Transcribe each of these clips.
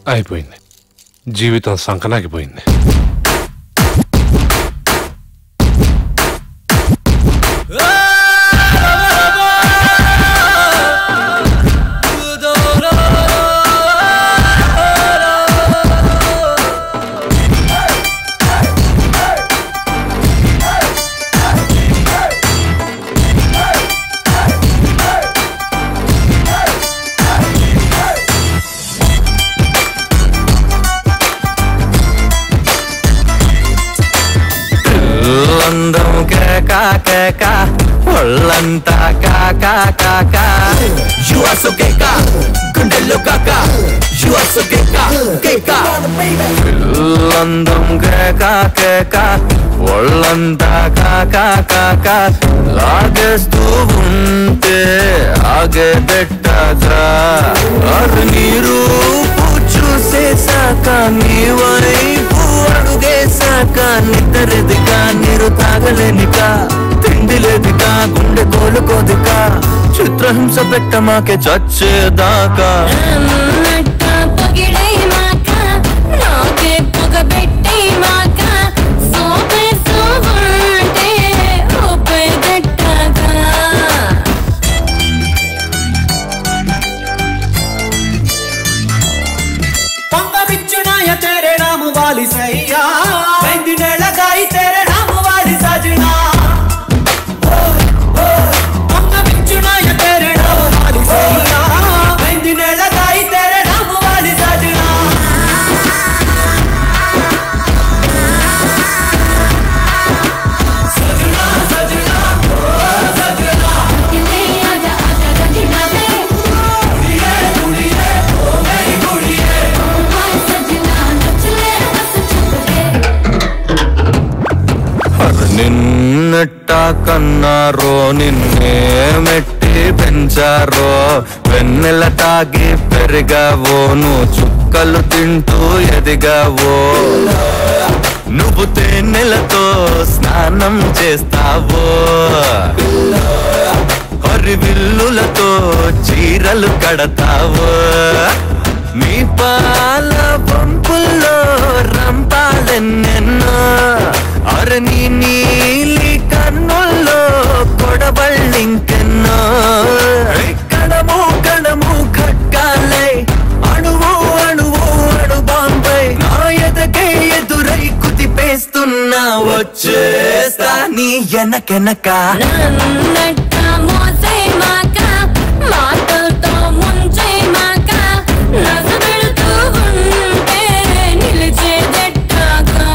అయిపోయింది జీవితం సంకనాకిపోయింది అందం కేక కేక ఒళ్ళంతా కాక కాక యువసు కేక గుండెల్లో కాక యువసు కేక కేక అందం కేక కేక ఒళ్ళంతా కాక కాక లాగేస్తూ ఉంటే ఆగేదెట్టగా అది నీరు చూసేసాక నీ వైపు అడుగేసాక నిద్రదిగా నీరు తాగలేనిక తిండి లేదిక గుండె కోలుకోదిక చిత్రహింస పెట్టమాకే చచ్చేదాకా నన్నట్ట పొగిడే మాక నాకే పొగబెట్టే మాక సోపే సోవంటే ఊపే దట్టగా पंगा बिचुनाया तेरे नाम वाली सैया मेहंदी ने लगाई तेरे नाम वाली सजना पंगा बिचुनाया तेरे नाम वाली सैया मेहंदी ने लगाई तेरे नाम वाली सजना सजना सजना ओ सजना కిలే ఆజా ఆజా గడినా మే कुड़िए कुड़िए ओ मेरी कुड़िए హాయ్ సజనా నచ్చలే బస్ చుపకే అది నిన్నెట్ట కన్నారో నిన్నే మెట్టి పెంచారో వెన్నెల తాగి పెరిగావో నువ్వు చుక్కలు తింటూ ఎదిగావో నువ్వు తేనెలతో స్నానం చేస్తావో హరివిల్లులతో చీరలు కడతావో మీ పాల పంపుల్లో రంపాలెన్నెన్నో అరని నీలి కన్నుల్లో కొడబళ్ళింకెన్నో కణము కణము ఖడ్గాలే అణువు అణువు అణు బాంబై నా ఎదకే ఎదురై కుదిపేస్తున్నా వచ్చేస్తా నీ ఎనకెనక నన్నట్ట మోసే మాక మాటలతో ముంచే మాక నసబెడుతూ ఉంటే నిలిచేదెట్టగా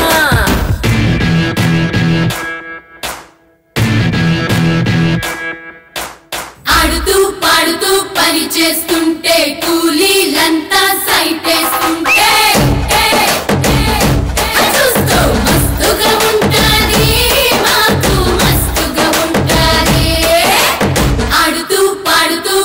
ఆడుతూ పాడుతూ పని చేస్తుంటే కూలీలంతా సైటేస్తుంటే చూస్తూ మస్తుగా ఉంటాది మాకు మస్తుగా ఉంటాది ఆడుతూ పాడుతూ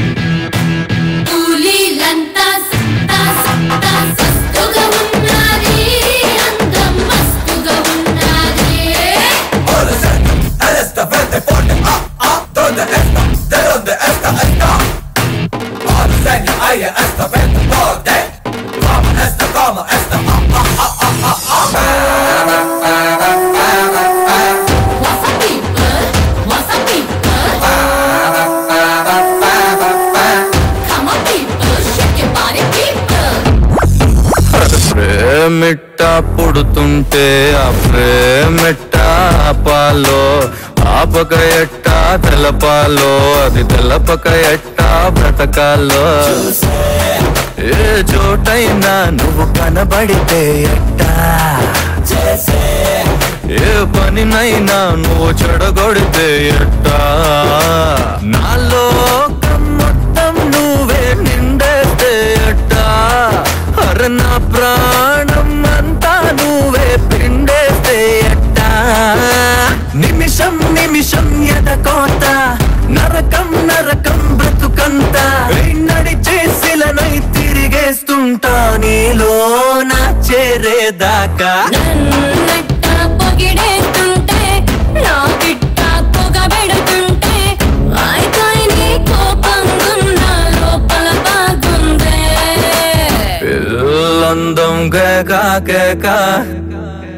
కూలీలంతా సత్తా సత్తా సస్తుగా ఉన్నది అందం మస్తుగా ఉన్నది What's up, people? What's up, people? Come on, people, shake your body, people. ప్రేమిట్ట పుడుతుంటే ఆ ప్రేమిట్ట ఆపాలో ఆపక ఎట్ట తెలపాలో అది తెలపక ఎట్ట బ్రతకాలో ఏ చోటైనా నువ్వు కనబడితే ఎట్టా ఏ పనినైనా నువ్వు చెడగొడితే ఎట్టా నాలో మొత్తం నువ్వే నిండేస్తే ఎట్టా అర నా ప్రాణం అంతా నువ్వే పిండేస్తే ఎట్టా నిమిషం నిమిషం ఎదకోత నరకం నరకం బ్రతుకంతా నడిచేసిలనై తిరిగేస్తుంటా నీలో నా చేరేదాకా నన్నట్ట పొగిడేస్తుంటే నా గిట్ట పొగబెడుతుంటే ఆయకాయని కోపంగున్న లోపల బాగుందే పిల్ల అందం కేక కేక